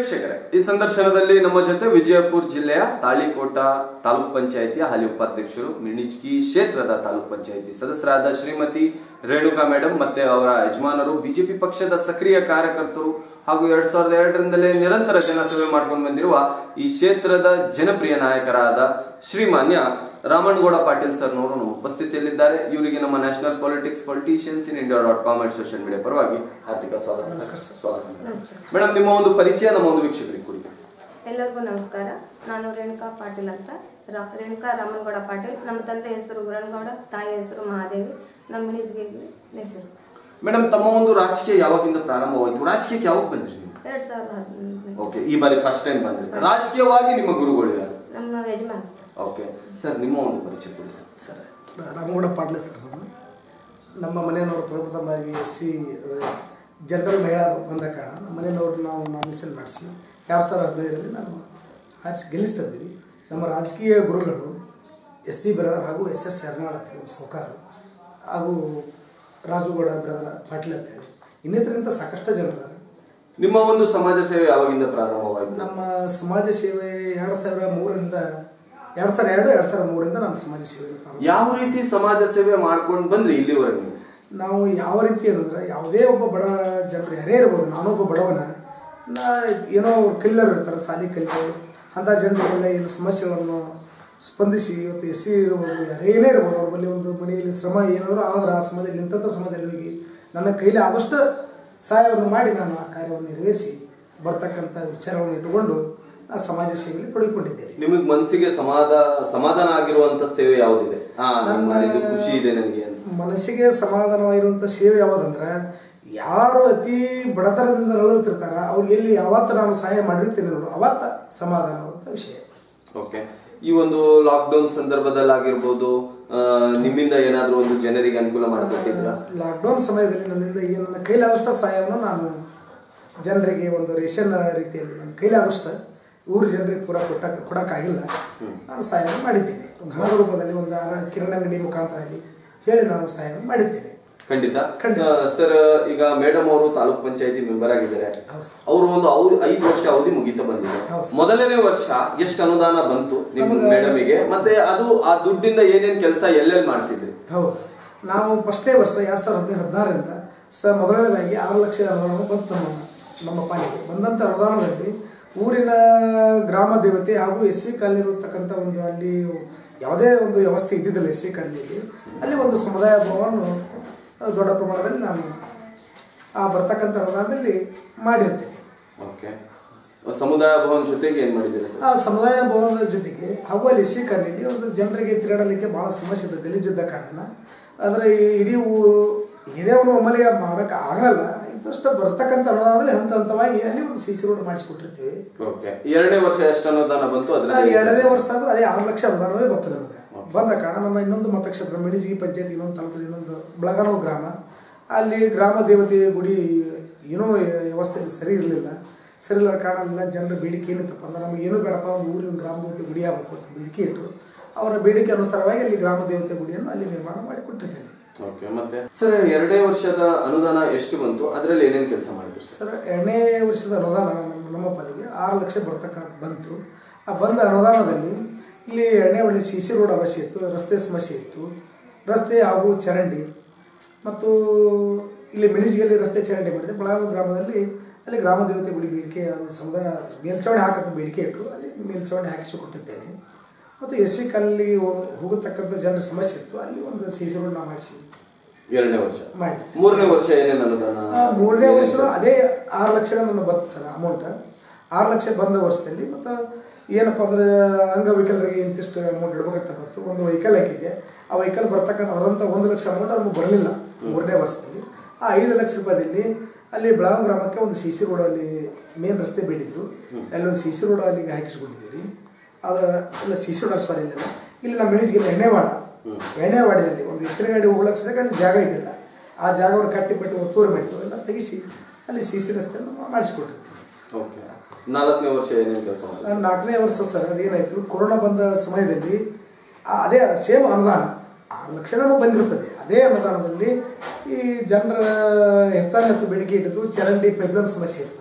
ವೀಕ್ಷಕರೇ ಈ ಸಂದರ್ಶನದಲ್ಲಿ ನಮ್ಮ ಜೊತೆ ವಿಜಯಪುರ ಜಿಲ್ಲೆಯ ತಾಳಿಕೋಟ ತಾಲೂಕ್ ಪಂಚಾಯಿತಿಯ ಹಾಲಿ ಉಪಾಧ್ಯಕ್ಷರು ಮಿಣಿಜ್ಗಿ ಕ್ಷೇತ್ರದ ತಾಲೂಕ್ ಪಂಚಾಯಿತಿ ಸದಸ್ಯರಾದ ಶ್ರೀಮತಿ ರೇಣುಕಾ ಮೇಡಮ್ ಮತ್ತೆ ಅವರ ಯಜಮಾನರು ಬಿಜೆಪಿ ಪಕ್ಷದ ಸಕ್ರಿಯ ಕಾರ್ಯಕರ್ತರು ಹಾಗೂ ಎರಡ್ ಸಾವಿರದ ಎರಡರಿಂದಲೇ ನಿರಂತರ ಜನಸೇವೆ ಮಾಡ್ಕೊಂಡು ಬಂದಿರುವ ಈ ಕ್ಷೇತ್ರದ ಜನಪ್ರಿಯ ನಾಯಕರಾದ ಶ್ರೀಮಾನ್ಯ ರಾಮಣ್ಣಗೌಡ ಪಾಟೀಲ್ ಸರ್ನವರು ನಮ್ಮ ಉಪಸ್ಥಿತಿಯಲ್ಲಿದ್ದಾರೆ ಇವರಿಗೆ ನಮ್ಮ national politics politicians in India dot com and social media ಪರವಾಗಿ ಹಾರ್ದಿಕ ಸ್ವಾಗತ ಸ್ವಾಗತ ಮೇಡಮ್ ನಿಮ್ಮ ಒಂದು ಪರಿಚಯ ನಮ್ಮ ಒಂದು ವೀಕ್ಷಕರಿಗೆ ಕೊಡಿ ಎಲ್ಲರಿಗೂ ನಮಸ್ಕಾರ ನಾನು ರೇಣುಕಾ ಪಾಟೀಲ್ ಅಂತ ರಾ- ರೇಣುಕಾ ರಾಮನಗೌಡ ಪಾಟೀಲ್ ನಮ್ಮ ತಂದೆ ಹೆಸರು ಉರಣಗೌಡ ತಾಯಿ ಹೆಸರು ಮಹಾದೇವಿ ನಮ್ಮ ಮಿನಿಜ್ಗೆ ಹೆಸರು ಮೇಡಮ್ ತಮ್ಮ ಒಂದು ರಾಜಕೀಯ ಯಾವಾಗಿಂದ ಪ್ರಾರಂಭವಾಯಿತು ರಾಜಕೀಯಕ್ಕೆ ಯಾವಾಗ ಬಂದ್ರಿ ನೀವು ಎರಡು ಸಾವಿರದ ಹದಿನೈದು ಓಕೆ ಈ ಬಾರಿ ಫಸ್ಟ್ ಟೈಮ್ ಬಂದ್ರಿ ರಾಜಕೀಯವಾಗಿ ನಿಮ್ಮ ಗುರುಗಳು ಯಾರು ನಮ್ಮ ಯಜಮಾನ ಸರ್ ಓಕೆ ಸರ್ ನಿಮ್ಮ ಒಂದು ಪರಿಚಯ ಕೊಡಿ sir sir Ramagowda Patle sir ನಮ್ಮ ನಮ್ಮ ಮನೆಯವರು ಪ್ರಪ್ರಥಮವಾಗಿ ಎಸ್ ಸಿ ಜನರಲ್ ಮಹಿಳಾ ಬಂದ ಕಾರಣ ನಮ್ಮ ಮನೆಯವರು ನಾವು ನಾಮಿನೇಷನ್ ಮಾಡಿಸಿ ಎರಡು ಸಾವಿರದ ಹದಿನೈದರಲ್ಲಿ ನಾವು ಆರಿಸಿ ಗೆಲ್ಲಿಸ್ತಿದ್ದೀವಿ ನಮ್ಮ ರಾಜಕೀಯ ಗುರುಗಳು ಎಸ್ ಟಿ ಬ್ರದರ್ ಹಾಗೂ ಎಸ್ ಎಸ್ ಶರಣಾಳ್ ಅಂತ ಹೇಳಿ ಸೌಕಾರ ಹಾಗೂ ರಾಜುಗೌಡ ಬ್ರದರ್ ಪಾಟೀಲ್ ಅಂತೇಳಿ ಇನ್ನಿತರಿಂದ ಸಾಕಷ್ಟು ಜನರು ನಿಮ್ಮ ಒಂದು ಸಮಾಜ ಸೇವೆ ಯಾವಾಗಿಂದ ಪ್ರಾರಂಭವಾಯಿತು ನಮ್ಮ ಸಮಾಜ ಸೇವೆ ಎರಡು ಸಾವಿರ ಮೂರರಿಂದ ಎರಡು ಸಾವಿರ ಎರಡು ಎರಡು ಸಾವಿರ ಮೂರರಿಂದ ನಮ್ಮ ಸಮಾಜ ಸೇವೆ ಪ್ರಾರಂಭ ಯಾವ ರೀತಿ ಸಮಾಜ ಸೇವೆ ಮಾಡ್ಕೊಂಡು ಬಂದ್ರಿ ಇಲ್ಲಿವರೆಗೆ ನೀವು? ನಾವು ಯಾವ ರೀತಿ ಅಂದ್ರೆ ಯಾವುದೇ ಒಬ್ಬ ಬಡ ಜನರು ಯಾರೇ ಇರ್ಬೋದು ನಾನೊಬ್ಬ ಬಡವನ ನಾ ಏನೋ ಅವ್ರು ಕಲಿಯರು ಇರ್ತಾರೆ ಸಾಲಿ ಕಲಿಯೋರು ಅಂಥ ಜನರಿಗೆಲ್ಲ ಏನು ಸಮಸ್ಯೆಗಳನ್ನು ಸ್ಪಂದಿಸಿ ಇವತ್ತು ಎಸ್ ಸಿ ಇರ್ಬೋದು ಯಾರೇ ಏನೇ ಇರ್ಬೋದು ಅವ್ರ ಬಳಿ ಒಂದು ಮನೆಯಲ್ಲಿ ಶ್ರಮ ಏನಾದರೂ ಆದ್ರೆ ಆ ಸಮಯದಲ್ಲಿ ಇಂಥ ಸಮಯದಲ್ಲಿ ಹೋಗಿ ನನ್ನ ಕೈಲಿ ಆದಷ್ಟು ಸಹಾಯವನ್ನು ಮಾಡಿ ನಾನು ಆ ಕಾರ್ಯವನ್ನು ನೆರವೇರಿಸಿ ಬರ್ತಕ್ಕಂಥ ವಿಚಾರವನ್ನು ಇಟ್ಟುಕೊಂಡು ನಾನು ಸಮಾಜ ಸೇವೆಯಲ್ಲಿ ತೊಡಗಿಕೊಂಡಿದ್ದೇನೆ ನಿಮಗ್ ಮನಸ್ಸಿಗೆ ಸಮಾಧ ಸಮಾಧಾನ ಆಗಿರುವಂತ ಸೇವೆ ಯಾವ್ದಿದೆ ಹಾ ನಾನು ಮಾಡಿದ್ದು ಖುಷಿ ಇದೆ ನನಗೆ ಅಂತ ಮನಸ್ಸಿಗೆ ಸಮಾಧಾನವಾಗಿರುವಂಥ ಸೇವೆ ಯಾವುದಂದ್ರೆ ಯಾರು ಅತಿ ಬಡತನದಿಂದ ನರಳುತ್ತಿರ್ತಾರ ಅವ್ರಿಗೆ ಎಲ್ಲಿ ಯಾವತ್ತು ನಾನು ಸಹಾಯ ಮಾಡಿರ್ತೀನಿ ನೋಡು ಅವತ್ತ ಸಮಾಧಾನವಂತ ವಿಷಯ ಓಕೆ ಈ ಒಂದು ಲಾಕ್ಡೌನ್ ಸಂದರ್ಭದಲ್ಲಿ ಆಗಿರ್ಬೋದು ಆ, ನಿಮ್ಮಿಂದ ಏನಾದ್ರೂ ಒಂದು ಜನರಿಗೆ ಅನುಕೂಲ ಮಾಡಿಕೊಟ್ಟಿದ್ರ ಲಾಕ್ಡೌನ್ ಸಮಯದಲ್ಲಿ ನನ್ನಿಂದ ಏನು ನನ್ನ ಕೈಲಾದಷ್ಟು ಸಹಾಯವನ್ನು ನಾನು ಜನರಿಗೆ ಒಂದು ರೇಷನ್ ರೀತಿಯಲ್ಲಿ ನನ್ನ ಕೈಲಾದಷ್ಟು ಊರು ಜನರಿಗೆ ಪೂರ ಕೊಟ್ಟ ಕೊಡೋಕ್ಕಾಗಿಲ್ಲ ನಾನು ಸಹಾಯ ಮಾಡಿದ್ದೇನೆ ಒಂದು ಹಣದ ರೂಪದಲ್ಲಿ ಒಂದು ಆ ಕಿರಣ ಅಂಗಡಿ ಮುಖಾಂತರ ಆಗಿ ಹೇಳಿ ನಾನು ಸಹಾಯ ಮಾಡಿದ್ದೇನೆ ಖಂಡಿತ ಖಂಡಿತ. ಸರ್ ಈಗ ಮೇಡಮ್ ಅವರು ತಾಲೂಕ್ ಪಂಚಾಯತಿ ಮೆಂಬರ್ ಆಗಿದ್ದಾರೆ ಹೌದು ಸರ್. ಅವರು ಒಂದು ಅವ್- ಐದು ವರ್ಷ ಅವಧಿ ಮುಗಿತಾ ಬಂದಿದೆ ಹೌದು ಸರ್. ಮೊದಲನೇ ವರ್ಷ ಎಷ್ಟು ಅನುದಾನ ಬಂತು ನಿಮ್ ನಮ್ಗೆ- ಮೇಡಮಿಗೆ ಮತ್ತೆ ಅದು ಆ ದುಡ್ಡಿಂದ ಏನೇನ್ ಕೆಲಸ ಎಲ್ಲೆಲ್ಲಿ ಮಾಡಿಸಿದ್ರಿ ಹೌದು ನಾವು ಫಸ್ಟೇ ವರ್ಷ ಎರಡು ಸಾವಿರದ ಹದಿನೈದು ಹದಿನಾರರಿಂದ ಸ ಮೊದಲನೇದಾಗಿ ಆರು ಲಕ್ಷ ಅನುದಾನ ಬಂತು ನಮ್ಮ ನಮ್ಮ ಪಾಲಿಗೆ ಬಂದಂಥ ಅನುದಾನದಲ್ಲಿ ಊರಿನ ಗ್ರಾಮ ದೇವತೆ ಹಾಗೂ ಎಸ್ ಸಿ ಕಾಲನಿರತಕ್ಕಂಥ ಒಂದು ಅಲ್ಲಿ ಯಾವುದೇ ಒಂದು ವ್ಯವಸ್ಥೆ ಇದ್ದಿದ್ದಿಲ್ಲ ಎಸ್ ಸಿ ಕಾಲನಿಯಲ್ಲಿ ಅಲ್ಲಿ ಒಂದು ಸಮುದಾಯ ಭವನವನ್ನು ದೊಡ್ಡ ಪ್ರಮಾಣದಲ್ಲಿ ನಾನು ಆ ಬರ್ತಕ್ಕಂಥ ಅನುದಾನದಲ್ಲಿ ಮಾಡಿರ್ತೇನೆ ಓಕೆ ಸಮುದಾಯ ಭವನ್ ಜೊತೆಗೆ ಏನ್ ಮಾಡಿದ್ದೀರಾ ಸರ್ ಆ ಸಮುದಾಯ ಭವನದ ಜೊತೆಗೆ ಹಾಗೂ ಅಲ್ಲಿ ಎಸ್ ಸಿ ಕಾಲನಿಯಲ್ಲಿ ಒಂದು ಜನರಿಗೆ ತಿರುಗಾಡಲಿಕ್ಕೆ ಬಹಳ ಸಮಸ್ಯೆ ಇದೆ ಗಲೀಜಿದ್ದ ಕಾರಣ ಅಂದರೆ ಈ ಇಡೀ ಊ- ಹಿರಿಯವನು ಒಮ್ಮೆಲೆ ಮಾಡೋಕೆ ಆಗಲ್ಲ ಇದಷ್ಟು ಬರ್ತಕ್ಕಂಥ ಅನುದಾನದಲ್ಲಿ ಹಂತ ಹಂತವಾಗಿ ಅಲ್ಲಿ ಒಂದು ಸಿ ಸಿ ರೋಡ್ ಮಾಡಿಸ್ಕೊಟ್ಟಿರ್ತೀವಿ ಓಕೆ ಎರಡನೇ ವರ್ಷ ಎಷ್ಟು ಅನುದಾನ ಬಂತು ಆ ಅದ್ರಲ್ಲಿ ಎರಡನೇ ವರ್ಷ ಅಂದ್ರೆ ಅದೇ ಆರು ಲಕ್ಷ ಅನುದಾನವೇ ಬರ್ತದೆ ನಮಗೆ ಬಂದ ಕಾರಣ ನಮ್ಮ ಇನ್ನೊಂದು ಮತಕ್ಷೇತ್ರ ಮಿಣಿಜಿಗಿ ಪಂಚಾಯತ್ ಇನ್ನೊಂದು ತಾಲೂಕು ಇನ್ನೊಂದು ಬೆಳಗಾನೂರು ಗ್ರಾಮ ಅಲ್ಲಿ ಗ್ರಾಮ ದೇವತೆ ಗುಡಿ ಏನೋ ವ್ಯವಸ್ಥೆ ಸರಿ ಇರಲಿಲ್ಲ ಸರಿ ಇಲ್ಲದ ಕಾರಣ ಎಲ್ಲ ಜನರ ಬೇಡಿಕೆ ಏನಿತ್ತಪ್ಪ ಅಂದ್ರೆ ನಮಗೆ ಏನೂ ಬೇಡಪ್ಪ ಒಂದು ಊರಿನ ಗ್ರಾಮ ದೇವತೆ ಗುಡಿ ಆಗಬೇಕು ಅಂತ ಬೇಡಿಕೆ ಇಟ್ಟರು ಅವರ ಬೇಡಿಕೆ ಅನುಸಾರವಾಗಿ ಅಲ್ಲಿ ಗ್ರಾಮ ದೇವತೆ ಗುಡಿಯನ್ನು ಅಲ್ಲಿ ನಿರ್ಮಾಣ ಮಾಡಿಕೊಟ್ಟಿದ್ದೇನೆ ಓಕೆ ಮತ್ತೆ ಸರ್ ಎರಡನೇ ವರ್ಷದ ಅನುದಾನ ಎಷ್ಟು ಬಂತು ಅದರಲ್ಲಿ ಏನೇನ್ ಕೆಲಸ ಮಾಡಿದ್ರಿ ಸರ್ ಸರ್ ಎರಡನೇ ವರ್ಷದ ಅನುದಾನ ನಮ್ಮ ನಮ್ಮ ಪಾಲಿಗೆ ಆರು ಲಕ್ಷ ಬರ್ತಕ್ಕ ಬಂತು ಆ ಬಂದ ಅನುದಾನದಲ್ಲಿ ಇಲ್ಲಿ ಎರಡನೇ ಒಳ್ಳೆ ಸಿ ಸಿ ರೋಡ್ ಅವಶ್ಯ ಇತ್ತು ರಸ್ತೆ ಸಮಸ್ಯೆ ಇತ್ತು ರಸ್ತೆ ಹಾಗೂ ಚರಂಡಿ ಮತ್ತು ಇಲ್ಲಿ ಮಿಣಿಜಿಯಲ್ಲಿ ರಸ್ತೆ ಚರಂಡಿ ಮಾಡಿದೆ ಬೆಳಗಾವಿ ಗ್ರಾಮದಲ್ಲಿ ಅಲ್ಲಿ ಗ್ರಾಮ ದೇವತೆ ಗುಡಿ ಬೇಡಿಕೆ ಅದು ಸಮುದಾಯ ಮೇಲ್ಛಾವಣಿ ಹಾಕಂತ ಬೇಡಿಕೆ ಇಟ್ಟರು ಅಲ್ಲಿ ಮೇಲ್ಛಾವಣಿ ಹಾಕಿಸಿ ಕೊಟ್ಟಿದ್ದೇನೆ ಮತ್ತು ಎಸ್ ಸಿ ಕಾಲಲ್ಲಿ ಹೋಗತಕ್ಕಂಥ ಜನರ ಸಮಸ್ಯೆ ಇತ್ತು ಅಲ್ಲಿ ಒಂದು ಸಿ ಸಿ ರೋಡ್ ನಾವು ಮಾಡಿಸಿ ಎರಡನೇ ವರ್ಷ ಮಾಡಿ ಮೂರನೇ ವರ್ಷ ಏನೇನ್ ಅನುದಾನ ಆ, ಮೂರನೇ ವರ್ಷ ಅದೇ ಆರು ಲಕ್ಷ ನನ್ನ ಬಂತು ಸರ್ ಅಮೌಂಟ್ ಆರು ಲಕ್ಷ ಬಂದ ವರ್ಷದಲ್ಲಿ ಮತ್ತು ಏನಪ್ಪ ಅಂದ್ರೆ ಅಂಗವಿಕಲರಿಗೆ ಇಂತಿಷ್ಟು ಅಮೌಂಟ್ ಇಡ್ಬೇಕಂತ ಬಂತು ಒಂದು ವೆಹಿಕಲ್ ಹಾಕಿದ್ದೆ ಆ ವೆಹಿಕಲ್ ಬರ್ತಕ್ಕಂಥ ಅದಂತ ಒಂದು ಲಕ್ಷ ಅಮೌಂಟ್ ನಮ್ಗೆ ಬರಲಿಲ್ಲ ಮೂರನೇ ವರ್ಷದಲ್ಲಿ ಆ ಐದು ಲಕ್ಷ ರೂಪಾಯಿದಲ್ಲಿ ಅಲ್ಲಿ ಬೆಳಗಾಂ ಗ್ರಾಮಕ್ಕೆ ಒಂದು ಸಿ ಸಿ ರೋಡ್ ಅಲ್ಲಿ ಮೇನ್ ರಸ್ತೆ ಬೇಡಿದ್ರು ಅಲ್ಲಿ ಒಂದು ಸಿ ಸಿ ರೋಡ್ ಅಲ್ಲಿಗೆ ಹಾಕಿಸ್ಕೊಂಡಿದ್ದೀವಿ ಅದು ಇಲ್ಲ ಸಿ ಸಿ ರೋಡ್ ಹಾಕ್ಸ್ಬಾರ ಇಲ್ಲ ಇಲ್ಲಿ ನಮ್ಮ ಮೆಣಸಿಗೆ ಎಣ್ಣೆವಾಡ ಎಣ್ಣೆವಾಡಿನಲ್ಲಿ ಒಂದು ಎತ್ತಿನ ಗಾಡಿ ಹೋಗ್ಲಕ್ಸದಾಗ ಅಲ್ಲಿ ಜಾಗ ಇದ್ದಿಲ್ಲ ಆ ಜಾಗವನ್ನು ಕಟ್ಟಿಬಿಟ್ಟು ಒತ್ತುವರಿ ಮಾಡಿತ್ತು ಎಲ್ಲ ತೆಗಿಸಿ ಅಲ್ಲಿ ಸಿ ಸಿ ರಸ್ತೆಯನ್ನು ಮಾಡಿಸ್ಕೊಟ್ಟಿರ್ತೀವಿ ಓಕೆ ನಾಲ್ಕನೇ ವರ್ಷ ಏನೇನ್ ಕೆಲಸ ಮಾಡಿದ್ರಿ ನಾನು ನಾಲ್ಕನೇ ವರ್ಷ ಸರ್ ಅದೇನಾಯಿತು ಕೊರೋನಾ ಬಂದ ಸಮಯದಲ್ಲಿ ಆ- ಅದೇ ಸೇಮ್ ಅನುದಾನ ಆರು ಲಕ್ಷ ನಮಗೆ ಬಂದಿರುತ್ತದೆ ಅದೇ ಅನುದಾನದಲ್ಲಿ ಈ ಜನರ ಹೆಚ್ಚಾನ ಹೆಚ್ಚು ಬೇಡಿಕೆ ಇಟ್ಟಿದ್ದು ಚರಂಡಿ ಪೈಪ್ಲೈನ್ ಸಮಸ್ಯೆ ಇತ್ತು ನಮಗೆ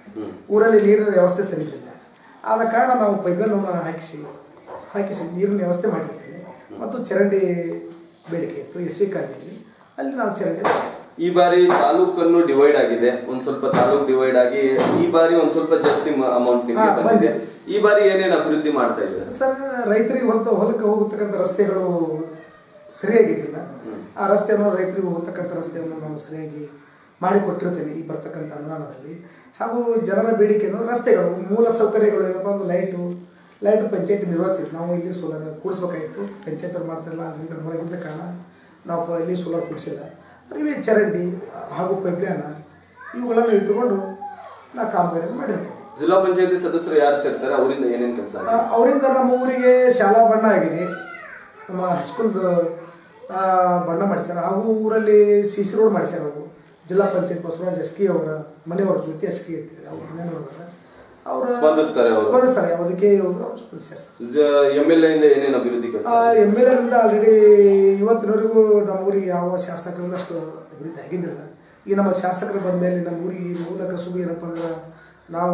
ಊರಲ್ಲಿ ನೀರಿನ ವ್ಯವಸ್ಥೆ ಸರಿ ಇಲ್ಲ ಆದ ಕಾರಣ ನಾವು ಪೈಪ್ಲೈನನ್ನು ಹಾಕಿಸಿ ಹಾಕಿಸಿ ನೀರಿನ ವ್ಯವಸ್ಥೆ ಮಾಡಿರ್ತೇವೆ ಮತ್ತು ಚರಂಡಿ ಬೇಡಿಕೆ ಇತ್ತು ಎಸ್ ಸಿ ಕಾಲದಲ್ಲಿ ಅಲ್ಲಿ ನಾವು ಚರಂಡಿ ಈ ಬಾರಿ ತಾಲೂಕನ್ನು ಡಿವೈಡ್ ಆಗಿದೆ ಒಂದ್ ಸ್ವಲ್ಪ ತಾಲೂಕ್ ಡಿವೈಡ್ ಆಗಿ ಈ ಬಾರಿ ಒಂದ್ ಸ್ವಲ್ಪ ಜಾಸ್ತಿ ಅಮೌಂಟ್ ನಿಮಗೆ ಹಾ, ಬಂದಿದೆ ಬಂದಿದೆ. ಈ ಬಾರಿ ಏನೇನು ಅಭಿವೃದ್ಧಿ ಮಾಡ್ತಾ ಇದ್ದಾರೆ ಸರ್ ರೈತರಿಗೆ ಹೊಲತ ಹೊಲಕ್ಕೆ ಹೋಗತಕ್ಕಂಥ ರಸ್ತೆಗಳು ಸರಿಯಾಗಿದ್ದಿಲ್ಲ ಆ ರಸ್ತೆಯನ್ನು ರೈತರಿಗೆ ಹೋಗತಕ್ಕಂಥ ರಸ್ತೆಯನ್ನು ನಾವು ಸರಿಯಾಗಿ ಮಾಡಿಕೊಟ್ಟಿರ್ತೇವೆ ಈ ಬರ್ತಕ್ಕಂಥ ಅನುದಾನದಲ್ಲಿ ಹಾಗೂ ಜನರ ಬೇಡಿಕೆಯನ್ನು ರಸ್ತೆಗಳು ಮೂಲ ಸೌಕರ್ಯಗಳು ಏನಪ್ಪ ಅಂದ್ರೆ ಲೈಟು ಲೈಟ್ ಪಂಚಾಯತ್ ನಿರ್ವಹಿಸ್ತಿತ್ತು ನಾವು ಇಲ್ಲಿ ಸೋಲಾರ್ ಕೂಡಿಸ್ಬೇಕಾಗಿತ್ತು ಪಂಚಾಯತ್ ಅವ್ರು ಮಾಡ್ತಿಲ್ಲ ಅದರಿಂದ ಹೊರಗಿದ್ದ ಕಾರಣ ನಾವು ಪ- ಇಲ್ಲಿ ಸೋಲಾರ್ ಕೂಡಿಸಿಲ್ಲ ಇವೇ ಚರಂಡಿ ಹಾಗೂ ಪೈಪ್ಲೈನ್ ಇವುಗಳನ್ನು ಇಟ್ಟುಕೊಂಡು ನಾವು ಕಾಮಗಾರಿ ಮಾಡಿರ್ತೇವೆ ಜಿಲ್ಲಾ ಪಂಚಾಯತಿ ಸದಸ್ಯರು ಯಾರು ಸೇರ್ತಾರೆ ಅವರಿಂದ ಏನೇನ್ ಕೆಲಸ ಆ, ಅವರಿಂದ ನಮ್ಮ ಊರಿಗೆ ಶಾಲಾ ಬಣ್ಣ ಆಗಿದೆ ನಮ್ಮ ಹೈಸ್ಕೂಲ್ದು ಆ, ಬಣ್ಣ ಮಾಡಿಸ್ಯಾರ ಹಾಗೂ ಊರಲ್ಲಿ ಸಿ ಸಿ ರೋಡ್ ಮಾಡಿಸ್ಯಾರ ಅವರು ಜಿಲ್ಲಾ ಪಂಚಾಯತ್ ಬಸವರಾಜ್ ಎಸ್ಕಿ ಅವರ ಮನೆಯವರ ಜೊತೆ ಎಸ್ಕಿ ಅಂತೇಳಿ ಅವ್ರ ಮನೆಯವ್ರ ಅವರು ಸ್ಪಂದಿಸ್ತಾರೆ ಅವರು. ಸ್ಪಂದಿಸ್ತಾರೆ ಯಾವುದಕ್ಕೆ ಹೋದ್ರು ಅವ್ರು ಸ್ಪಂದಿಸ್ತಾರೆ ಎಂ ಎಲ್ ಎ ಇಂದ ಏನೇನು ಅಭಿವೃದ್ಧಿ ಕೆಲಸ ಎಮ್ ಎಲ್ ಎರಿಂದ ಆಲ್ರೆಡಿ ಇವತ್ತಿನವರೆಗೂ ನಮ್ಮ ಊರಿಗೆ ಯಾವ ಶಾಸಕರಿಂದ ಅಷ್ಟು ಅಭಿವೃದ್ಧಿ ಆಗಿದ್ದಿಲ್ಲ ಈ ನಮ್ಮ ಶಾಸಕರು ಬಂದ ಮೇಲೆ ನಮ್ಮ ಊರಿಗೆ ಮೂಲ ಕಸುಬು ಏನಪ್ಪ ಅಂದ್ರೆ ನಾವು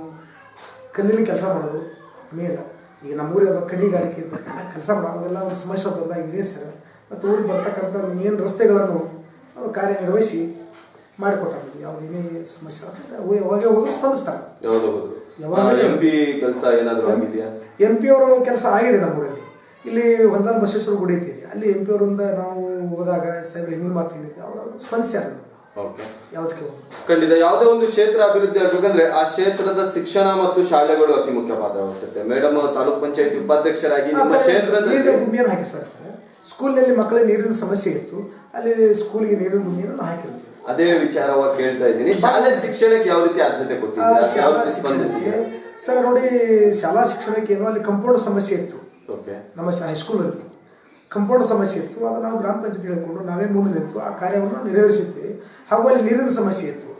ಕಲ್ಲಿನ ಕೆಲಸ ಮಾಡೋದು ಮೇಲ ಈಗ ನಮ್ಮ ಊರಿಗೆ ಅದು ಕಣಿಗಾರಿಕೆ ಇರ್ತಕ್ಕಂಥ ಕೆಲಸ ಮಾಡೋದು ಅವೆಲ್ಲ ಒಂದು ಸಮಸ್ಯೆ ಬಂದಾಗ ಈಡೇರಿಸ್ಯಾರ ಮತ್ತು ಊರಿಗೆ ಬರ್ತಕ್ಕಂಥ ಮೇನ್ ರಸ್ತೆಗಳನ್ನು ಅವರು ಕಾರ್ಯನಿರ್ವಹಿಸಿ ಮಾಡಿಕೊಟ್ಟಾರ ಯಾವುದೇನೇ ಸಮಸ್ಯೆ ಆದ್ರೆ ಅವು ಯಾವಾಗ ಹೋಗಿ ಸ್ಪಂದಿಸ್ತಾರೆ ಯಾವ್ದು ಹೌದು ಯಾವಾಗಲೂ- ಎಂ ಪಿ ಕೆಲಸ ಏನಾದ್ರು ಆಗಿದೆಯಾ ಎಂ ಪಿ ಅವರ ಕೆಲಸ ಆಗಿದೆ ನಮ್ಮೂರಲ್ಲಿ ಇಲ್ಲಿ ಹೊಂದಾನ ಬಸವೇಶ್ವರ ಗುಡಿ ಐತಿದೆ ಅಲ್ಲಿ ಎಂ ಪಿ ಅವರಿಂದ ನಾವು ಹೋದಾಗ ಸಾಹೇಬ್ರು ಹೆಂಗಿನ ಮಾತು ಹೇಳಿದ್ದೆ ಅವರು ಸ್ಪಂದಿಸ್ಯಾರ ಓಕೆ ಯಾವುದಕ್ಕೆ ಹೋಗಿ ಖಂಡಿತ ಯಾವುದೇ ಒಂದು ಕ್ಷೇತ್ರ ಅಭಿವೃದ್ಧಿ ಆಗ್ಬೇಕಂದ್ರೆ ಆ ಕ್ಷೇತ್ರದ ಶಿಕ್ಷಣ ಮತ್ತು ಶಾಲೆಗಳು ಅತಿ ಮುಖ್ಯ ಪಾತ್ರ ವಹಿಸುತ್ತೆ ಮೇಡಮ್ ತಾಲೂಕ್ ಪಂಚಾಯತ್ ಉಪಾಧ್ಯಕ್ಷರಾಗಿ ನಿಮ್ಮ ಕ್ಷೇತ್ರದಲ್ಲಿ ನೀರಿನ ಗುಮ್ಮಿಯನ್ನು ಹಾಕಿಸ್ತಾರೆ ಸರ್ ಸ್ಕೂಲ್ನಲ್ಲಿ ಮಕ್ಕಳಿಗೆ ನೀರಿನ ಸಮಸ್ಯೆ ಇತ್ತು ಅಲ್ಲಿ ಸ್ಕೂಲಿಗೆ ನೀರಿನ ಗುಮ್ಮಿಯನ್ನು ನಾವು ಹಾಕಿರ್ತೀವಿ ಅದೇ ವಿಚಾರವಾಗಿ ಕೇಳ್ತಾ ಇದ್ದೀನಿ ಶಾಲೆ ಶಿಕ್ಷಣಕ್ಕೆ ಯಾವ ರೀತಿ ಆದ್ಯತೆ ಆ ಕೊಟ್ಟಿದ್ದೀರಾ ಯಾವ ಶಾಲಾ ರೀತಿ ಸ್ಪಂದಿಸಿದ್ದೀರಾ ಶಿಕ್ಷಣಕ್ಕೆ ಸರ್ ನೋಡಿ ಶಾಲಾ ಶಿಕ್ಷಣಕ್ಕೆ ಏನೋ ಅಲ್ಲಿ ಕಂಪೌಂಡ್ ಸಮಸ್ಯೆ ಇತ್ತು ಓಕೆ ನಮ್ಮ ಹೈಸ್ಕೂಲಲ್ಲಿ ಕಂಪೌಂಡ್ ಸಮಸ್ಯೆ ಇತ್ತು ಅದು ನಾವು ಗ್ರಾಮ ಪಂಚಾಯತ್ ಹೇಳಿಕೊಂಡು ನಾವೇ ಮುಂದೆ ನಿಂತು ಆ ಕಾರ್ಯವನ್ನು ನೆರವೇರಿಸಿದ್ವಿ ಹಾಗೂ ಅಲ್ಲಿ ನೀರಿನ ಸಮಸ್ಯೆ ಇತ್ತು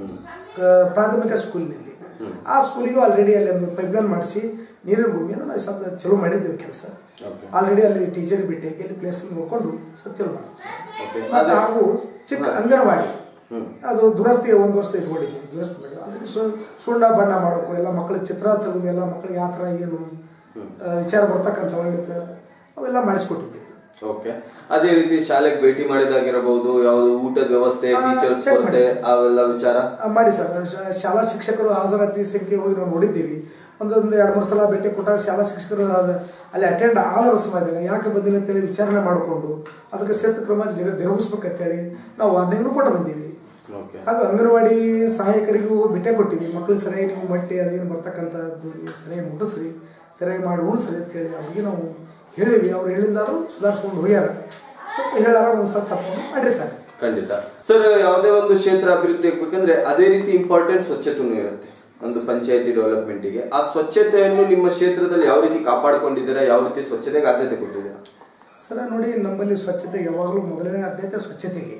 ಕ- ಪ್ರಾಥಮಿಕ ಸ್ಕೂಲಿನಲ್ಲಿ ಆ ಸ್ಕೂಲಿಗೂ ಆಲ್ರೆಡಿ ಅಲ್ಲಿ ಒಂದು ಪೈಪ್ಲೈನ್ ಮಾಡಿಸಿ ನೀರಿನ ಭೂಮಿಯನ್ನು ನಾವು ಸದ್ಯ ಚಲೋ ಮಾಡಿದ್ದೇವೆ ಕೆಲಸ Okay. ಆಲ್ರೆಡಿ ಅಲ್ಲಿ ಟೀಚರ್ ಬಿಟ್ಟು ಅಲ್ಲಿ ಪ್ಲೇಸ್ ನೋಡ್ಕೊಂಡು ಸದ್ ಚಲೋ ಮಾಡ್ತೀವಿ Okay. ಮತ್ತು ಅದೇ- ಹಾಗೂ ಚಿಕ್ಕ ಅಂಗನವಾಡಿ ಹ್ಮ್. ಅದು ದುರಸ್ತಿ ಒಂದು ವರ್ಷ ಇಟ್ಕೊಂಡಿದ್ವಿ ದುರಸ್ತಿ ಮಾಡಿ ಅಲ್ಲಿ ಸು- ಸುಣ್ಣ ಬಣ್ಣ ಮಾಡೋಕು ಎಲ್ಲ ಮಕ್ಕಳ ಚಿತ್ರ ತೆಗೆದು ಎಲ್ಲ ಮಕ್ಕಳಿಗೆ ಯಾವ ಥರ ಏನು ಆ, ವಿಚಾರ ಬರ್ತಕ್ಕಂಥವು ಇರುತ್ತೆ ಅವೆಲ್ಲ ಮಾಡಿಸ್ಕೊಟ್ಟಿದ್ದೀವಿ ಓಕೆ ಅದೇ ರೀತಿ ಶಾಲೆಗೆ ಭೇಟಿ ಮಾಡಿದಾಗಿರಬಹುದು ಯಾವುದು ಊಟದ ವ್ಯವಸ್ಥೆ ಆ, ಟೀಚರ್ಸ್ check ಕೊರತೆ ಮಾಡಿ ಸರ್. ಅವೆಲ್ಲ ವಿಚಾರ ಆ, ಮಾಡಿ ಸರ್ ಶಾ- ಶಾಲಾ ಶಿಕ್ಷಕರು ಹಾಜರಾತಿ ಸಂಖ್ಯೆ ಹೋಗಿ ನಾವು ನೋಡಿದ್ದೀವಿ ಒಂದೊಂದು ಎರಡು ಮೂರು ಸಲ ಭೇಟಿ ಕೊಟ್ಟಾಗ ಶಾಲಾ ಶಿಕ್ಷಕರು ಹಾಜ- ಅಲ್ಲಿ ಅಟೆಂಡ್ ಆಗಲ್ಲ ಸಮಾಜ ಯಾಕೆ ಬಂದಿಲ್ಲ ಅಂತೇಳಿ ವಿಚಾರಣೆ ಮಾಡಿಕೊಂಡು ಅದಕ್ಕೆ ಶಿಸ್ತು ಕ್ರಮ ಜರು ಜರುಗಿಸ್ಬೇಕಂತೇಳಿ ನಾವು ವಾರ್ನಿಂಗ್ನು ಕೊಟ್ಟು ಬಂದೀವಿ ಓಕೆ ಹಾಗೂ ಅಂಗನವಾಡಿ ಸಹಾಯಕರಿಗೂ ಭೇಟಿ ಕೊಟ್ಟಿವಿ ಮಕ್ಕಳು ಸರಿಯಾಗಿ ನೀವು ಮಟ್ಟಿ ಅದೇನು ಬರ್ತಕ್ಕಂಥದ್ದು ನೀವು ಸರಿಯಾಗಿ ಮುಟ್ಟಿಸ್ರಿ ಸರಿಯಾಗಿ ಮಾಡಿ ಉಣಿಸ್ರಿ ಅಂತೇಳಿ ಅವ್ರಿಗೆ ನಾವು ಹೇಳಿವಿ ಅವ್ರು ಹೇಳಿದ್ದಾರು ಸುಧಾರಿಸ್ಕೊಂಡು ಹೋಗ್ಯಾರ ಸ್ವಲ್ಪ ಹೇಳಾರ ಒಂದು ಸ್ವಲ್ಪ ತಪ್ಪನ್ನು ಮಾಡಿರ್ತಾರೆ ಖಂಡಿತ ಸರ್ ಯಾವುದೇ ಒಂದು ಕ್ಷೇತ್ರ ಅಭಿವೃದ್ಧಿ ಆಗ್ಬೇಕಂದ್ರೆ ಅದೇ ರೀತಿ ಇಂಪಾರ್ಟೆಂಟ್ ಸ್ವಚ್ಛತೆನೂ ಇರುತ್ತೆ ಒಂದು ಪಂಚಾಯತಿ ಡೆವಲಪ್ಮೆಂಟಿಗೆ ಆ ಸ್ವಚ್ಛತೆಯನ್ನು ನಿಮ್ಮ ಕ್ಷೇತ್ರದಲ್ಲಿ ಯಾವ ರೀತಿ ಕಾಪಾಡಿಕೊಂಡಿದ್ದೀರಾ ಯಾವ ರೀತಿ ಸ್ವಚ್ಛತೆಗೆ ಆದ್ಯತೆ ಕೊಟ್ಟಿದ್ದೀರಾ ಸರ ನೋಡಿ ನಮ್ಮಲ್ಲಿ ಸ್ವಚ್ಛತೆ ಯಾವಾಗಲೂ ಮೊದಲನೇ ಆದ್ಯತೆ ಸ್ವಚ್ಛತೆಗೆ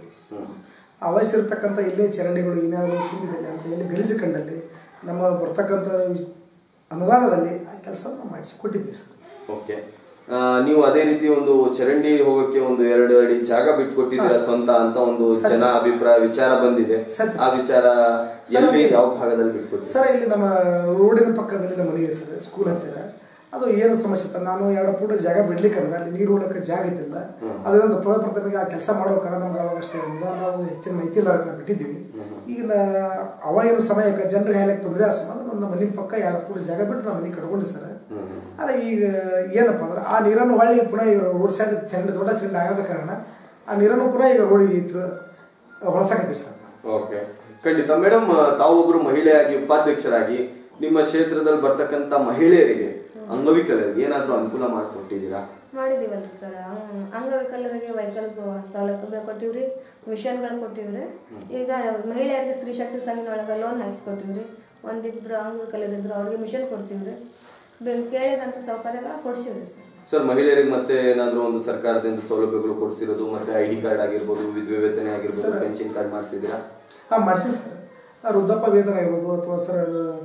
ಅವಶ್ಯ ಇರ್ತಕ್ಕಂಥ ಎಲ್ಲೇ ಚರಂಡಿಗಳು ಏನಾದರೂ ತುಂಬಿದಲ್ಲಿ ಅಂತ ಎಲ್ಲಿ ಗಲೀಜು ಕಂಡಲ್ಲಿ ನಮ್ಮ ಬರ್ತಕ್ಕಂಥ ವಿ- ಅನುದಾನದಲ್ಲಿ ಆ ಕೆಲಸ ನಾವು ಮಾಡಿಸಿಕೊಟ್ಟಿದ್ದೀವಿ ಸರ್ ಓಕೆ ನೀವು ಅದೇ ರೀತಿ ಒಂದು ಚರಂಡಿ ಹೋಗಕ್ಕೆ ಒಂದು ಎರಡು ಅಡಿ ಜಾಗ ಬಿಟ್ಕೊಟ್ಟಿದ್ದೀರಾ ಸ್ವಂತ ಅಂತ ಒಂದು ಸತ್ಯ. ಜನ ಅಭಿಪ್ರಾಯ ವಿಚಾರ ಬಂದಿದೆ ಸತ್ಯ. ಆ ವಿಚಾರ ಸರ್, ಎಲ್ಲಿ ಅದು- ಯಾವ ಭಾಗದಲ್ಲಿ ಬಿಟ್ಕೊಟ್ಟಿದ್ದೀರಾ ಸರ್ ಇಲ್ಲಿ ನಮ್ಮ ರೋಡಿನ ಪಕ್ಕದಲ್ಲಿ ನಮ್ಮ ಮನೆ ಇದೆ ಸರ್ ಸ್ಕೂಲ್ ಹತ್ತಿರ ಅದು ಏನು ಸಮಸ್ಯೆ ಇತ್ತು ನಾನು ಎರಡು ಫೂಟ್ ಜಾಗ ಬಿಡ್ಲಿಕ್ಕೆ ಅಂದ್ರೆ ಅಲ್ಲಿ ನೀರು ಉಳಕ್ಕೆ ಜಾಗ ಇದ್ದಿಲ್ಲ ಅದರಿಂದ ಪ್ರಥಮಿಗೆ ಆ ಕೆಲಸ ಮಾಡೋಕೆ ನಮ್ಗೆ ಅವಾಗ ಅಷ್ಟೇ ಒಂದು ನಾವು ಹೆಚ್ಚಿನ ಮಾಹಿತಿ ಇಲ್ಲ ಅದನ್ನ ಬಿಟ್ಟಿದ್ದೀವಿ ಈಗ ನಾ- ಅವಾಗಿನ ಸಮಯಕ್ಕೆ ಜನರಿಗೆ ಹೇಳಕ್ಕೆ ತೊಂದರೆ ಆ ಸಂಬಂಧ ನಮ್ಮ ಮನೆ ಪಕ್ಕ ಎರಡು ಫೂಟ್ ಜಾಗ ಬಿಟ್ಟು ನಮ್ಮ ಮನೆ ಕಟ್ಕೊಂಡು ಸರ್ ಆದ್ರೆ ಈಗ ಏನಪ್ಪ ಅಂದ್ರೆ ಆ ನೀರನ್ನು ಹೊಳ್ಳಿ ಪುನಃ ಈಗ ರೋಡ್ ಸೈಡ್ ಚಂದ ದೊಡ್ಡ ಚಂದ ಆಗದ ಕಾರಣ ಆ ನೀರನ್ನು ಪುನಃ ಈಗ ರೋಡಿಗೆ ಇತ್ತು ಹೊಳಸಾಕತ್ತೀವಿ ಸರ್ ಓಕೆ ಖಂಡಿತ ಮೇಡಮ್ ತಾವೊಬ್ರು ಮಹಿಳೆಯಾಗಿ ಉಪಾಧ್ಯಕ್ಷರಾಗಿ ನಿಮ್ಮ ಕ್ಷೇತ್ರದಲ್ಲಿ ಬರ್ತಕ್ಕಂತ ಮಹಿಳೆಯರಿಗೆ ಅಂಗವಿಕಲರಿಗೆ ಏನಾದ್ರೂ ಅನುಕೂಲ ಮಾಡಿಕೊಟ್ಟಿದ್ದೀರಾ ಮಾಡಿದೀವಲ್ರಿ ಸರ್ ಅಂಗ್- ಅಂಗವಿಕಲರಿಗೆ ವೆಹಿಕಲ್ ಸೌಲಭ್ಯ ಕೊಟ್ಟಿವ್ರಿ ಮಿಷನ್ಗಳು ಕೊಟ್ಟಿವ್ರಿ ಈಗ ಮಹಿಳೆಯರಿಗೆ ಸ್ತ್ರೀ ಶಕ್ತಿ ಸಂಘದೊಳಗೆ ಲೋನ್ ಹಾಕಿಸ್ಕೊಟ್ಟಿವ್ರಿ ಒಂದಿಬ್ರು ಅಂಗವಿಕಲರಿದ್ರು ಅವ್ರಿಗೆ ಮಿಷನ್ ಕೊಡ್ತೀವ್ರಿ ಬೆ- ಕೇಳಿದಂಥ ಸೌಕರ್ಯಗಳ ಕೊಡ್ಸಿವ್ರಿ ಸರ್ ಸರ್ ಮಹಿಳೆಯರಿಗೆ ಮತ್ತೆ ಏನಾದ್ರೂ ಒಂದು ಸರ್ಕಾರದಿಂದ ಸೌಲಭ್ಯಗಳು ಕೊಡಿಸಿರೋದು ಮತ್ತೆ ಐ ಡಿ ಕಾರ್ಡ್ ಆಗಿರ್ಬೋದು ವಿಧವೆ ವೇತನ ಆಗಿರ್ಬೋದು ಸರ್. ಪೆನ್ಷನ್ ಕಾರ್ಡ್ ಮಾಡಿಸಿದ್ದೀರಾ ಹಾಂ ಮಾಡಿಸಿ ಸರ್ ಆ ವೃದ್ಧಾಪ್ಯ ವೇತನ ಇರ್ಬೋದು ಅಥವಾ ಸರ್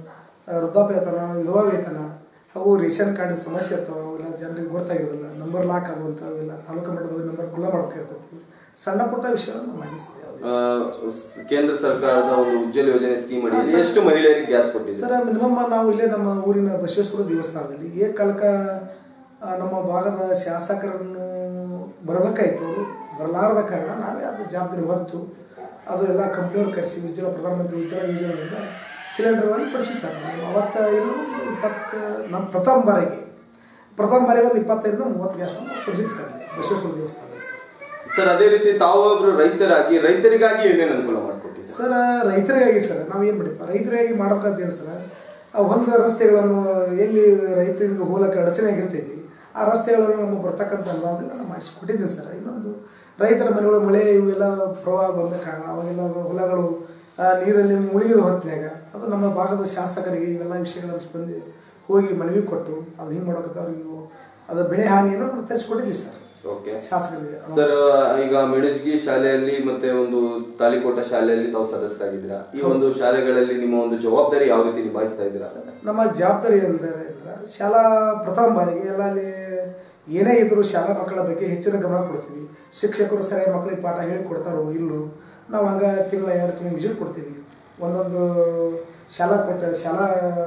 ಆ, ವೃದ್ಧಾಪ್ಯ ವೇತನ ವಿಧವಾ ವೇತನ ಹಾಗೂ ರೇಷನ್ ಕಾರ್ಡ್ ಸಮಸ್ಯೆ ಇರ್ತಾವೆ ಅವೆಲ್ಲ ಜನರಿಗೆ ಗೊತ್ತಾಗಿರೋದಿಲ್ಲ ನಂಬರ್ ಲಾಕ್ ಆಗುವಂಥ ಅವೆಲ್ಲ ತಾಲೂಕು ಮಟ್ಟದ ನಂಬರ್ ಕುಲ್ಲ ಮಾಡ್ಬೇಕಾಗ್ತೈತಿ ಸಣ್ಣ ಪುಟ್ಟ ವಿಷಯಗಳನ್ನು ಮಾಡಿಸ್ತೇವೆ ಆ, ಸ್- ಕೇಂದ್ರ ಸರ್ಕಾರದ ಒಂದು ಉಜ್ವಲ ಯೋಜನೆ ಸ್ಕೀಮ್ ಅಡಿ ಎಷ್ಟು ಮಹಿಳೆಯರಿಗೆ ಗ್ಯಾಸ್ ಕೊಟ್ಟಿದೆ ಸರ್ ಮಿನಿಮಮ್ ನಾವು ಇಲ್ಲೇ ನಮ್ಮ ಊರಿನ ಬಸವೇಶ್ವರ ದೇವಸ್ಥಾನದಲ್ಲಿ ಏಕಕಾಲಕ ಆ, ನಮ್ಮ ಭಾಗದ ಶಾಸಕರನ್ನು ಬರಬೇಕಾಯ್ತು ಅವರು ಬರಲಾರದ ಕಾರಣ ನಾವೇ ಅದು ಜವಾಬ್ದಾರಿ ಹೊತ್ತು ಅದು ಎಲ್ಲ ಕಂಪ್ನಿಯವ್ರು ಕರೆಸಿ ಉಜ್ವಲ ಪ್ರಧಾನಮಂತ್ರಿ ಉಜ್ವಲ ಯೋಜನೆಯಿಂದ ಸಿಲಿಂಡರ್ಗಳನ್ನು ಪಡಿಸಿರ್ತಾರೆ ನಾವು ಅವತ್ತು ಏನು ಇಪ್ಪತ್ತು ನಮ್ಮ ಪ್ರಥಮ ಬಾರಿಗೆ ಪ್ರಥಮ ಬಾರಿಗೆ ಒಂದು ಇಪ್ಪತ್ತೈದರಿಂದ ಮೂವತ್ತು ಗ್ಯಾಸ್ ಪಡಿಸಿದ್ವಿ ಸರ್ ಇಲ್ಲಿ ಬಸವೇಶ್ವರ ದೇವಸ್ಥಾನದಲ್ಲಿ ಸರ್ ಸರ್ ಅದೇ ರೀತಿ ತಾವು ಒಬ್ರು ರೈತರಾಗಿ ರೈತರಿಗಾಗಿ ಏನೇನು ಅನುಕೂಲ ಮಾಡಿಕೊಟ್ಟಿದ್ದೀರಾ ಸರ್ ರೈತರಿಗಾಗಿ ಸರ್ ನಾವು ಏನು ಮಾಡಿಪ್ಪ ರೈತರಿಗಾಗಿ ಮಾಡ್ಬೇಕಂತೇನು ಸರ್ ಆ ಹೊಲದ ರಸ್ತೆಗಳನ್ನು ಎಲ್ಲಿ ರೈತರಿಗೆ ಹೋಲಕ್ಕೆ ಅಡಚಣೆ ಆಗಿರ್ತೈತಿ ಆ ರಸ್ತೆಗಳನ್ನು ನಮ್ಮ ಬರ್ತಕ್ಕಂಥ ಅನುದಾನದಲ್ಲಿ ನಾನು ಮಾಡಿಸಿಕೊಟ್ಟಿದ್ದೀನಿ ಸರ್ ಇನ್ನೊಂದು ರೈತರ ಮನೆಗಳು ಮಳೆ ಇವೆಲ್ಲ ಪ್ರವಾಹ ಬಂದ ಕಾರಣ ಅವಾಗೆಲ್ಲ ಅದು ಹೊಲಗಳು ಆ ನೀರಲ್ಲಿ ಮುಳುಗಿದ ಹೊತ್ತಿನಾಗ ಅದು ನಮ್ಮ ಭಾಗದ ಶಾಸಕರಿಗೆ ಇವೆಲ್ಲ ವಿಷಯಗಳನ್ನು ಸ್ಪಂದಿ ಹೋಗಿ ಮನವಿ ಕೊಟ್ಟು ಅದು ಹಿಂಗೆ ಮಾಡೋಕತ್ತ ಅವ್ರಿಗೆ ಅದು ಬೆಳೆ ಹಾನಿಯನ್ನು ನಾವು ತರಿಸ್ಕೊಟ್ಟಿದ್ದೀವಿ ಸರ್ ಓಕೆ ಶಾಸಕರಿಗೆ ಸರ್ ಈಗ ಮಿಣಜ್ಗಿ ಶಾಲೆಯಲ್ಲಿ ಮತ್ತೆ ಒಂದು ತಾಲಿಕೋಟ ಶಾಲೆಯಲ್ಲಿ ತಾವು ಸದಸ್ಯರಾಗಿದ್ದೀರಾ ಈ ಒಂದು ಶಾಲೆಗಳಲ್ಲಿ ನಿಮ್ಮ ಒಂದು ಜವಾಬ್ದಾರಿ ಯಾವ ರೀತಿ ನಿಭಾಯಿಸ್ತಾ ಇದ್ದೀರಾ ನಮ್ಮ ಜವಾಬ್ದಾರಿ ಅಂದರೆ ಅಂದ್ರೆ ಶಾಲಾ ಪ್ರಥಮ ಬಾರಿಗೆ ಎಲ್ಲ ಅಲ್ಲಿ ಏನೇ ಇದ್ರೂ ಶಾಲಾ ಮಕ್ಕಳ ಬಗ್ಗೆ ಹೆಚ್ಚಿನ ಗಮನ ಕೊಡ್ತೀವಿ ಶಿಕ್ಷಕರು ಸರಿಯಾಗಿ ಮಕ್ಕಳಿಗೆ ಪಾಠ ಹೇಳಿಕೊಡ್ತಾರೋ ಇಲ್ಲೋ ನಾವು ಹಂಗೆ ತಿಂಗಳ ಎರಡು ತಿಂಗಳು ವಿಸಿಟ್ ಕೊಡ್ತೀವಿ ಒಂದೊಂದು ಶಾಲಾ ಕೊಟ್ಟ ಶಾಲಾ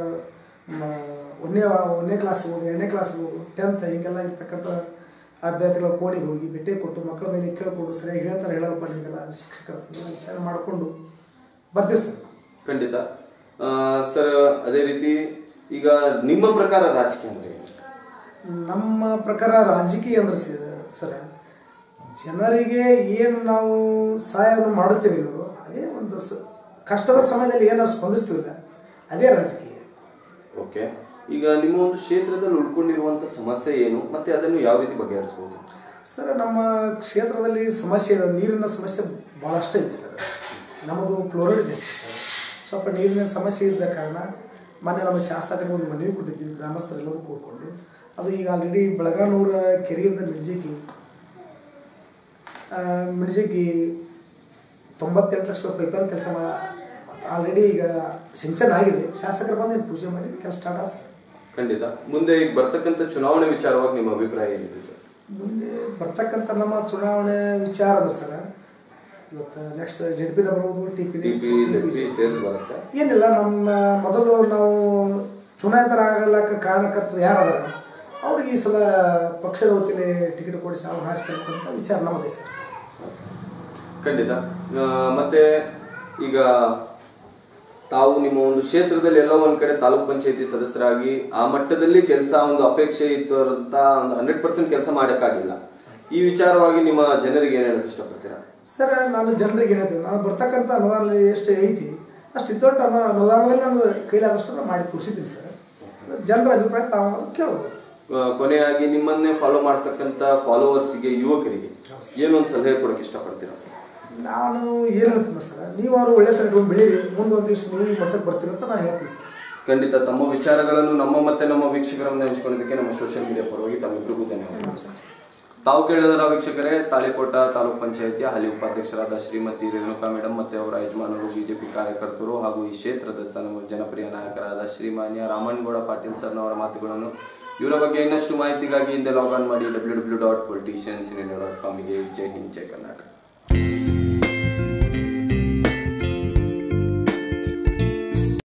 ಮ- ಒಂದನೇ ಒಂದನೇ ಕ್ಲಾಸ್ ಹೋಗಿ ಎರಡನೇ ಕ್ಲಾಸ್ ಹೋಗು ಟೆಂತ್ ಹಿಂಗೆಲ್ಲ ಇರ್ತಕ್ಕಂಥ ಅಭ್ಯರ್ಥಿಗಳ ಕೋಣಿಗೆ ಹೋಗಿ ಭೇಟಿ ಕೊಟ್ಟು ಮಕ್ಕಳ ಮೇಲೆ ಕೇಳಿಕೊಂಡು ಸರಿಯಾಗಿ ಹೇಳ್ತಾರೆ ಹೇಳಲ್ಪ ನಿಮಗೆಲ್ಲ ಶಿಕ್ಷಕರ ವಿಚಾರ ಮಾಡಿಕೊಂಡು ಬರ್ತೀವಿ ಸರ್ ಖಂಡಿತ ಆ, ಸರ್ ಅದೇ ರೀತಿ ಈಗ ನಿಮ್ಮ ಪ್ರಕಾರ ರಾಜಕೀಯ ಅಂದ್ರೆ ಏನು ಸರ್? ನಮ್ಮ ಪ್ರಕಾರ ರಾಜಕೀಯ ಅಂದ್ರೆ ಸ- ಸರ ಜನರಿಗೆ ಏನು ನಾವು ಸಹಾಯವನ್ನು ಮಾಡುತ್ತೇವೆ ನಾವು ಅದೇ ಒಂದು ಸ ಕಷ್ಟದ ಸಮಯದಲ್ಲಿ ಏನು ನಾವು ಸ್ಪಂದಿಸ್ತೀವಿಲ್ಲ ಅದೇ ರಾಜಕೀಯ ಓಕೆ ಈಗ ನಿಮ್ಮ ಒಂದು ಕ್ಷೇತ್ರದಲ್ಲಿ ಉಳ್ಕೊಂಡಿರುವಂತ ಸಮಸ್ಯೆ ಏನು ಮತ್ತೆ ಅದನ್ನು ಯಾವ ರೀತಿ ಬಗೆಹರಿಸಬಹುದು ಸರ್ ನಮ್ಮ ಕ್ಷೇತ್ರದಲ್ಲಿ ಸಮಸ್ಯೆ ಇದೆ ನೀರಿನ ಸಮಸ್ಯೆ ಭಾಳಷ್ಟು ಇದೆ ಸರ್ ನಮ್ಮದು ಕ್ಲೋರೈಡ್ ಜಾಸ್ತಿ ಸರ್ ಸ್ವಲ್ಪ ನೀರಿನ ಸಮಸ್ಯೆ ಇದ್ದ ಕಾರಣ ಮೊನ್ನೆ ನಮ್ಮ ಶಾಸಕರಿಗೆ ಒಂದು ಮನವಿ ಕೊಟ್ಟಿದ್ದೀವಿ ಗ್ರಾಮಸ್ಥರೆಲ್ಲರೂ ಕೂಡ್ಕೊಂಡು ಅದು ಈಗ ಆಲ್ರೆಡಿ ಬೆಳಗಾನೂರ ಕೆರೆಯಿಂದ ಮಿರ್ಜಿಗಿ ಆ, ಮಿರ್ಜಿಗಿ ತೊಂಬತ್ತೆಂಟು ಲಕ್ಷ ಪೈಪಲ್ಲಿ ಕೆಲಸ ಆಲ್ರೆಡಿ ಈಗ ಸಿಂಚನ್ ಆಗಿದೆ ಶಾಸಕರು ಬಂದು ಪೂಜೆ ಮಾಡಿ ಕೆಲಸ ಸ್ಟಾರ್ಟ್ ಆದ ಸರ್ ಖಂಡಿತ ಮುಂದೆ ಈಗ ಬರ್ತಕ್ಕಂಥ ಚುನಾವಣೆ ವಿಚಾರವಾಗಿ ನಿಮ್ಮ ಅಭಿಪ್ರಾಯ ಏನಿದೆ ಸರ್ ಮುಂದೆ ಬರ್ತಕ್ಕಂಥ ನಮ್ಮ ಚುನಾವಣೆ ವಿಚಾರ ಅಂದ್ರೆ ಸರ್ ಇವತ್ತು ನೆಕ್ಸ್ಟ್ ಜೆಡ್ ಪಿ ಬರ್ಬೋದು ಟಿ ಪಿ ಟಿ ಪಿ ಸೇರಿ ಬರುತ್ತೆ ಏನಿಲ್ಲ ನಮ್ಮ ಮೊದಲು ನಾವು ಚುನಾಯಿತರಾಗಲಕ್ಕ ಕಾರಣಕರ್ತರು ಯಾರು ಅದಾರ ಅವ್ರಿಗೆ ಈ ಸಲ ಪಕ್ಷದ ವತಿಯಲ್ಲಿ ಟಿಕೆಟ್ ಕೊಡಿಸಿ ಅವ್ರು ಹಾರಿಸ್ಬೇಕು ಅಂತ ವಿಚಾರ ನಮ್ಮದೇ ಸರ್ ಖಂಡಿತ ಆ, ಮತ್ತೆ ಈಗ ತಾವು ನಿಮ್ಮ ಒಂದು ಕ್ಷೇತ್ರದಲ್ಲಿ ಎಲ್ಲೋ ಒಂದ್ ಕಡೆ ತಾಲೂಕ್ ಪಂಚಾಯತಿ ಸದಸ್ಯರಾಗಿ ಆ ಮಟ್ಟದಲ್ಲಿ ಕೆಲಸ ಒಂದು ಅಪೇಕ್ಷೆ ಇತ್ತು ಅಂತ ಒಂದು ಹಂಡ್ರೆಡ್ ಪರ್ಸೆಂಟ್ ಕೆಲಸ ಮಾಡೋಕ್ಕಾಗಿಲ್ಲ ಈ ವಿಚಾರವಾಗಿ ನಿಮ್ಮ ಜನರಿಗೆ ಏನ್ ಹೇಳಕ್ ಇಷ್ಟಪಡ್ತೀರಾ ಸರ್ ನಾನು ಜನರಿಗೆ ಏನೈತೆ ನಾನು ಬರ್ತಕ್ಕಂಥ ಅನುದಾನ ಎಷ್ಟು ಐತಿ ಅಷ್ಟು ಇದ್ದೊಟ್ಟು ಅನು ಅನುದಾನದಲ್ಲಿ ನಾನು ಕೈಲಾದಷ್ಟು ನಾನು ಮಾಡಿ ತೋರಿಸಿದ್ದೀನಿ ಸರ್ ಜನರ ಅಭಿಪ್ರಾಯ ತಾವು ಕೇಳ್ಬೋದು ಆ, ಕೊನೆಯಾಗಿ ನಿಮ್ಮನ್ನೇ ಫಾಲೋ ಮಾಡ್ತಕ್ಕಂಥ ಫಾಲೋವರ್ಸ್ಗೆ ಯುವಕರಿಗೆ ಏನೊಂದು ಸಲಹೆ ಕೊಡಕ್ಕೆ ಇಷ್ಟಪಡ್ತೀರಾ ನಾನು ಏನು ಹೇಳ್ತೀನಿ ಸರ್ ನೀವು ಅವರು ಒಳ್ಳೆ ಥರ ಇಟ್ಕೊಂಡು ಬೆಳೀರಿ ಮುಂದೆ ಒಂದು ದಿವಸ ನೀವು ಈ ಮಟ್ಟಕ್ಕೆ ಬರ್ತೀರಿ ಅಂತ ನಾನು ಹೇಳ್ತೀನಿ ಸರ್ ಖಂಡಿತ ತಮ್ಮ ವಿಚಾರಗಳನ್ನು ನಮ್ಮ ಮತ್ತೆ ನಮ್ಮ ವೀಕ್ಷಕರನ್ನ ಹಂಚ್ಕೊಳ್ಳೋದಕ್ಕೆ ನಮ್ಮ ಸೋಷಿಯಲ್ ಮೀಡಿಯಾ ಪರವಾಗಿ ತಮ್ಮಿಬ್ಬರಿಗೂ ಧನ್ಯವಾದಗಳು ತಾವು ಕೇಳಿದರ ವೀಕ್ಷಕರೇ ತಾಳಿಕೋಟ ತಾಲೂಕ್ ಪಂಚಾಯಿತಿಯ ಹಾಲಿ ಉಪಾಧ್ಯಕ್ಷರಾದ ಶ್ರೀಮತಿ ರೇಣುಕಾ ಮೇಡಮ್ ಮತ್ತೆ ಅವರ ಯಜಮಾನರು ಬಿಜೆಪಿ ಕಾರ್ಯಕರ್ತರು ಹಾಗೂ ಈ ಕ್ಷೇತ್ರದ ಜನ- ಜನಪ್ರಿಯ ನಾಯಕರಾದ ಶ್ರೀಮಾನ್ಯ ರಾಮಣ್ಣಗೌಡ ಪಾಟೀಲ್ ಸರ್ನವರ ಮಾತುಗಳನ್ನು ಇವರ ಬಗ್ಗೆ ಇನ್ನಷ್ಟು ಮಾಹಿತಿಗಾಗಿ ಹಿಂದೆ ಲಾಗ್ ಆನ್ ಮಾಡಿ W W dot politicians in India dot ಕಾಮಿಗೆ ಜೈ ಹಿಂದ್ ಜೈ ಕರ್ನಾಟಕ